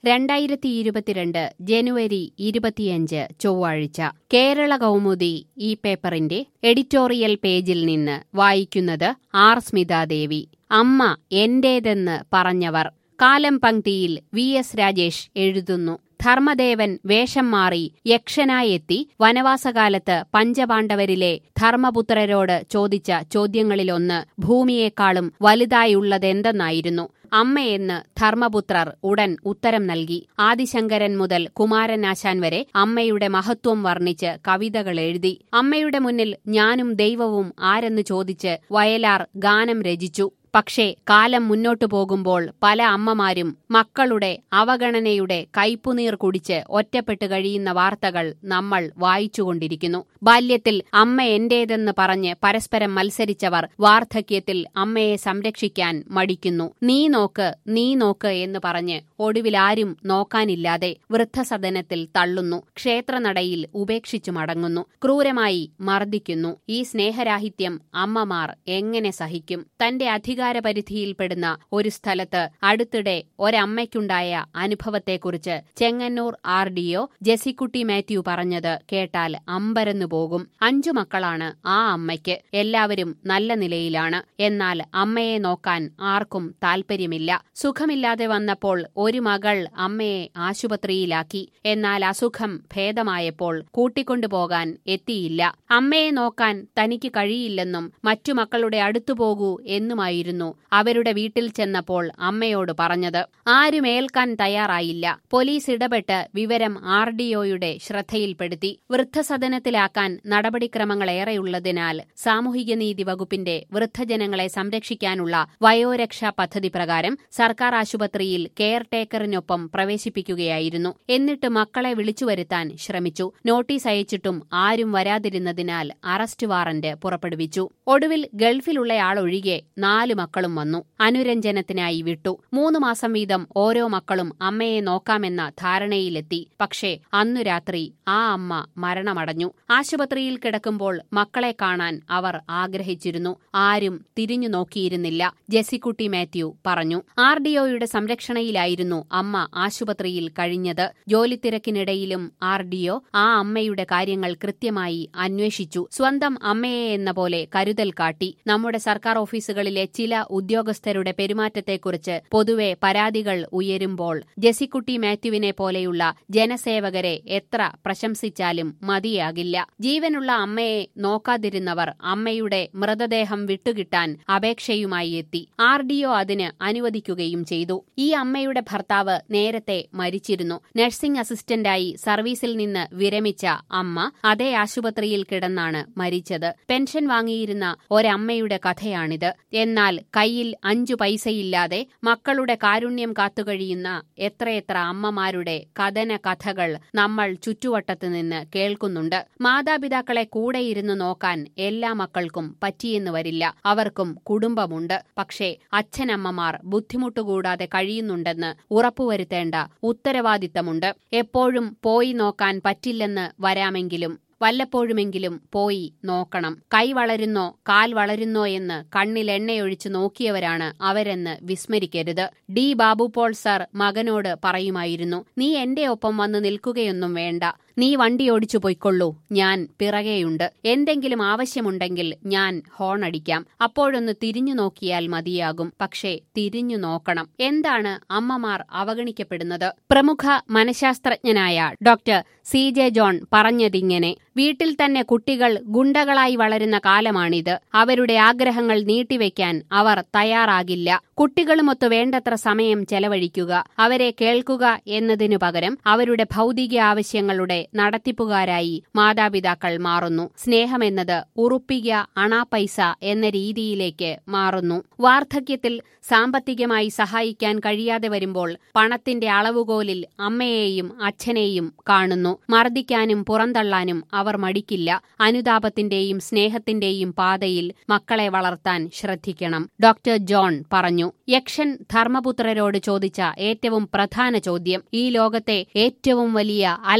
രണ്ടായിരത്തി ഇരുപത്തിരണ്ട് ജനുവരി ഇരുപത്തിയഞ്ച് ചൊവ്വാഴ്ച കേരള കൗമുദി ഈ പേപ്പറിന്റെ എഡിറ്റോറിയൽ പേജിൽ നിന്ന് വായിക്കുന്നത് ആർ സ്മിതാദേവി അമ്മ എന്റേതെന്ന് പറഞ്ഞവർ കാലം പങ്ക്തിയിൽ വി എസ് രാജേഷ് എഴുതുന്നു ധർമ്മദേവൻ വേഷം മാറി യക്ഷനായെത്തി വനവാസകാലത്ത് പഞ്ചപാണ്ഡവരിലെ ധർമ്മപുത്രരോട് ചോദിച്ച ചോദ്യങ്ങളിലൊന്ന് ഭൂമിയേക്കാളും വലുതായുള്ളതെന്തെന്നായിരുന്നു അമ്മയെന്ന് ധർമ്മപുത്രർ ഉടൻ ഉത്തരം നൽകി ആദിശങ്കരൻ മുതൽ കുമാരനാശാൻ വരെ അമ്മയുടെ മഹത്വം വർണ്ണിച്ച് കവിതകൾ എഴുതി അമ്മയുടെ മുന്നിൽ ഞാനും ദൈവവും ആരെന്ന് ചോദിച്ച് വയലാർ ഗാനം രചിച്ചു പക്ഷേ കാലം മുന്നോട്ടു പോകുമ്പോൾ പല അമ്മമാരും മക്കളുടെ അവഗണനയുടെ കയ്പുനീർ കുടിച്ച് ഒറ്റപ്പെട്ട് കഴിയുന്ന വാർത്തകൾ നമ്മൾ വായിച്ചുകൊണ്ടിരിക്കുന്നു ബാല്യത്തിൽ അമ്മ എന്റേതെന്ന് പറഞ്ഞ് പരസ്പരം മത്സരിച്ചവർ വാർദ്ധക്യത്തിൽ അമ്മയെ സംരക്ഷിക്കാൻ മടിക്കുന്നു നീ നോക്ക് നീ നോക്ക് എന്ന് പറഞ്ഞ് ഒടുവിൽ ആരും നോക്കാനില്ലാതെ വൃദ്ധസദനത്തിൽ തള്ളുന്നു ക്ഷേത്രനടയിൽ ഉപേക്ഷിച്ചു മടങ്ങുന്നു ക്രൂരമായി മർദ്ദിക്കുന്നു ഈ സ്നേഹരാഹിത്യം അമ്മമാർ എങ്ങനെ സഹിക്കും തന്റെ അധികാരപരിധിയിൽപ്പെടുന്ന ഒരു സ്ഥലത്ത് അടുത്തിടെ ഒരമ്മയ്ക്കുണ്ടായ അനുഭവത്തെക്കുറിച്ച് ചെങ്ങന്നൂർ ആർ ഡിഒ ജെസിക്കുട്ടി മാത്യു പറഞ്ഞത് കേട്ടാൽ അമ്പരന്നു പോകും അഞ്ചു മക്കളാണ് ആ അമ്മയ്ക്ക് എല്ലാവരും നല്ല നിലയിലാണ് എന്നാൽ അമ്മയെ നോക്കാൻ ആർക്കും താൽപ്പര്യമില്ല സുഖമില്ലാതെ വന്നപ്പോൾ ഒരു മകൾ അമ്മയെ ആശുപത്രിയിലാക്കി എന്നാൽ അസുഖം ഭേദമായപ്പോൾ കൂട്ടിക്കൊണ്ടുപോകാൻ എത്തിയില്ല അമ്മയെ നോക്കാൻ തനിക്ക് കഴിയില്ലെന്നും മറ്റു മക്കളുടെ അടുത്തു പോകൂ എന്നുമായിരുന്നു അവരുടെ വീട്ടിൽ ചെന്നപ്പോൾ അമ്മയോട് പറഞ്ഞത് ആരും ഏൽക്കാൻ തയ്യാറായില്ല പോലീസ് ഇടപെട്ട് വിവരം ആർ ഡിഒയുടെ ശ്രദ്ധയിൽപ്പെടുത്തി വൃദ്ധസദനത്തിലാക്കാൻ നടപടിക്രമങ്ങളേറെയുള്ളതിനാൽ സാമൂഹികനീതി വകുപ്പിന്റെ വൃദ്ധജനങ്ങളെ സംരക്ഷിക്കാനുള്ള വയോരക്ഷാ പദ്ധതി പ്രകാരം സർക്കാർ ആശുപത്രിയിൽ കെയർ ടേക്കറിനൊപ്പം പ്രവേശിപ്പിക്കുകയായിരുന്നു എന്നിട്ട് മക്കളെ വിളിച്ചുവരുത്താൻ ശ്രമിച്ചു നോട്ടീസ് അയച്ചിട്ടും ആരും വരാതിരുന്നതിനാൽ അറസ്റ്റ് വാറന്റ് പുറപ്പെടുവിച്ചു ഒടുവിൽ ഗൾഫിലുള്ളയാളൊഴികെ നാല് മക്കളും വന്നു അനുരഞ്ജനത്തിനായി വിട്ടു മൂന്ന് മാസം വീതം ഓരോ മക്കളും അമ്മയെ നോക്കാമെന്ന ധാരണയിലെത്തി പക്ഷേ അന്നു രാത്രി ആ അമ്മ മരണമടഞ്ഞു ആശുപത്രിയിൽ കിടക്കുമ്പോൾ മക്കളെ കാണാൻ അവർ ആഗ്രഹിച്ചിരുന്നു ആരും തിരിഞ്ഞു നോക്കിയിരുന്നില്ല ജെസിക്കുട്ടി മാത്യു പറഞ്ഞു ആർ ഡിഒയുടെ സംരക്ഷണയിലായിരുന്നു അമ്മ ആശുപത്രിയിൽ കഴിഞ്ഞത് ജോലിത്തിരക്കിനിടയിലും ആർ ഡിഒ ആ അമ്മയുടെ കാര്യങ്ങൾ കൃത്യമായി അന്വേഷിച്ചു സ്വന്തം അമ്മയെ എന്ന പോലെ കരുതൽ കാട്ടി നമ്മുടെ സർക്കാർ ഓഫീസുകളിലെ ചില ഉദ്യോഗസ്ഥരുടെ പെരുമാറ്റത്തെക്കുറിച്ച് പൊതുവെ പരാതികൾ ഉയരുമ്പോൾ ജെസിക്കുട്ടി മാത്യുവിനെ പോലെയുള്ള ജനസേവകരെ എത്ര പ്രശംസിച്ചാലും മതിയാകില്ല ജീവനുള്ള അമ്മയെ നോക്കാതിരുന്നവർ അമ്മയുടെ മൃതദേഹം വിട്ടുകിട്ടാൻ അപേക്ഷയുമായി എത്തി ആർ ഡിഒ അതിന് അനുവദിക്കുകയും ചെയ്തു ഈ അമ്മയുടെ ഭർത്താവ് നേരത്തെ മരിച്ചിരുന്നു നഴ്സിംഗ് അസിസ്റ്റന്റായി സർവീസിൽ നിന്ന് വിരമിച്ച അമ്മ അതേ ആശുപത്രിയിൽ കിടന്നാണ് മരിച്ചത് പെൻഷൻ വാങ്ങിയിരുന്ന ഒരമ്മയുടെ കഥയാണിത് എന്നാൽ കയ്യിൽ അഞ്ചു പൈസയില്ലാതെ മക്കളുടെ കാരുണ്യം കാത്തുകഴിയുന്ന എത്രയെത്ര അമ്മമാരുടെ കഥന കഥകൾ നമ്മൾ ചുറ്റുവട്ടത്ത് നിന്ന് കേൾക്കുന്നുണ്ട് മാതാപിതാക്കളെ കൂടെയിരുന്ന് നോക്കാൻ എല്ലാ മക്കൾക്കും പറ്റിയെന്ന് വരില്ല അവർക്കും കുടുംബമുണ്ട് പക്ഷേ അച്ഛനമ്മമാർ ബുദ്ധിമുട്ടുകൂടാതെ കഴിയുന്നുണ്ടെന്ന് ഉറപ്പുവരുത്തേണ്ട ഉത്തരവാദിത്തമുണ്ട് എപ്പോഴും പോയി നോക്കാൻ പറ്റില്ലെന്ന് വരാമെങ്കിലും വല്ലപ്പോഴുമെങ്കിലും പോയി നോക്കണം കൈ വളരുന്നോ കാൽ വളരുന്നോ എന്ന് കണ്ണിൽ എണ്ണയൊഴിച്ച് നോക്കിയവരാണ് അവരെന്ന് വിസ്മരിക്കരുത് ഡി ബാബു പോൾ സർ മകനോട് പറയുമായിരുന്നു നീ എന്റെ ഒപ്പം വന്ന് നിൽക്കുകയൊന്നും വേണ്ട നീ വണ്ടി ഓടിച്ചു പൊയ്ക്കൊള്ളൂ ഞാൻ പിറകെയുണ്ട് എന്തെങ്കിലും ആവശ്യമുണ്ടെങ്കിൽ ഞാൻ ഹോൺ അടിക്കാം അപ്പോഴൊന്ന് തിരിഞ്ഞു നോക്കിയാൽ മതിയാകും പക്ഷേ തിരിഞ്ഞു നോക്കണം എന്താണ് അമ്മമാർ അവഗണിക്കപ്പെടുന്നത് പ്രമുഖ മനഃശാസ്ത്രജ്ഞനായ ഡോക്ടർ സി ജെ ജോൺ പറഞ്ഞതിങ്ങനെ വീട്ടിൽ തന്നെ കുട്ടികൾ ഗുണ്ടകളായി വളരുന്ന കാലമാണിത് അവരുടെ ആഗ്രഹങ്ങൾ നീട്ടിവെക്കാൻ അവർ തയ്യാറാകില്ല കുട്ടികളുമൊത്ത് വേണ്ടത്ര സമയം ചെലവഴിക്കുക അവരെ കേൾക്കുക എന്നതിനു പകരം അവരുടെ ഭൗതിക ആവശ്യങ്ങളുടെ നടത്തിപ്പുകാരായി മാതാപിതാക്കൾ മാറുന്നു സ്നേഹമെന്നത് ഉറുപ്പിക അണാപൈസ എന്ന രീതിയിലേക്ക് മാറുന്നു വാർദ്ധക്യത്തിൽ സാമ്പത്തികമായി സഹായിക്കാൻ കഴിയാതെ വരുമ്പോൾ പണത്തിന്റെ അളവുകോലിൽ അമ്മയെയും അച്ഛനെയും കാണുന്നു മർദ്ദിക്കാനും പുറന്തള്ളാനും അവർ മടിക്കില്ല അനുതാപത്തിന്റെയും സ്നേഹത്തിന്റെയും പാതയിൽ മക്കളെ വളർത്താൻ ശ്രദ്ധിക്കണം ഡോക്ടർ ജോൺ പറഞ്ഞു യക്ഷൻ ധർമ്മപുത്രരോട് ചോദിച്ച ഏറ്റവും പ്രധാന ചോദ്യം ഈ ലോകത്തെ ഏറ്റവും വലിയ അത്ഭുതമെന്താണ്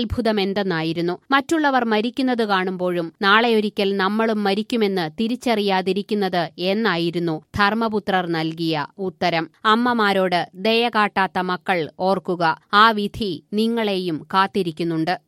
എന്തെന്നായിരുന്നു മറ്റുള്ളവർ മരിക്കുന്നത് കാണുമ്പോഴും നാളെയൊരിക്കൽ നമ്മളും മരിക്കുമെന്ന് തിരിച്ചറിയാതിരിക്കുന്നത് എന്നായിരുന്നു ധർമ്മപുത്രർ നൽകിയ ഉത്തരം അമ്മമാരോട് ദയ കാട്ടാത്ത മക്കൾ ഓർക്കുക ആ വിധി നിങ്ങളെയും കാത്തിരിക്കുന്നുണ്ട്